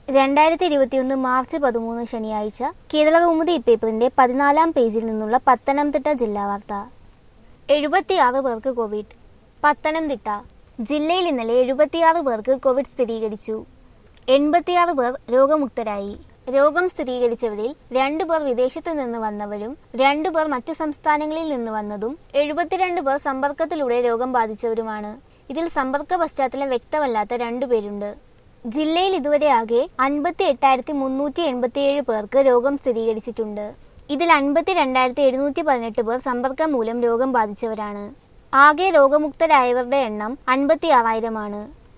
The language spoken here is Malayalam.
രണ്ടായിരത്തി ഇരുപത്തിയൊന്ന് മാർച്ച് പതിമൂന്ന് ശനിയാഴ്ച കേരള കൗമുദി പേപ്പറിന്റെ പതിനാലാം പേജിൽ നിന്നുള്ള പത്തനംതിട്ട ജില്ലാ വാർത്ത എഴുപത്തിയാറ് പേർക്ക് കോവിഡ് പത്തനംതിട്ട ജില്ലയിൽ ഇന്നലെ എഴുപത്തിയാറ് പേർക്ക് കോവിഡ് സ്ഥിരീകരിച്ചു എൺപത്തിയാറ് പേർ രോഗമുക്തരായി രോഗം സ്ഥിരീകരിച്ചവരിൽ രണ്ടു പേർ വിദേശത്തു നിന്ന് വന്നവരും രണ്ടു പേർ മറ്റു സംസ്ഥാനങ്ങളിൽ നിന്ന് വന്നതും എഴുപത്തിരണ്ട് പേർ സമ്പർക്കത്തിലൂടെ രോഗം ബാധിച്ചവരുമാണ് ഇതിൽ സമ്പർക്ക പശ്ചാത്തലം വ്യക്തമല്ലാത്ത രണ്ടുപേരുണ്ട് ജില്ലയിൽ ഇതുവരെ ആകെ അൻപത്തി എട്ടായിരത്തി മുന്നൂറ്റി എൺപത്തിയേഴ് പേർക്ക് രോഗം സ്ഥിരീകരിച്ചിട്ടുണ്ട് ഇതിൽ അൻപത്തി രണ്ടായിരത്തി എഴുന്നൂറ്റി പതിനെട്ട് പേർ സമ്പർക്കം മൂലം രോഗം ബാധിച്ചവരാണ് ആകെ രോഗമുക്തരായവരുടെ എണ്ണം അൻപത്തി ആറായിരമാണ്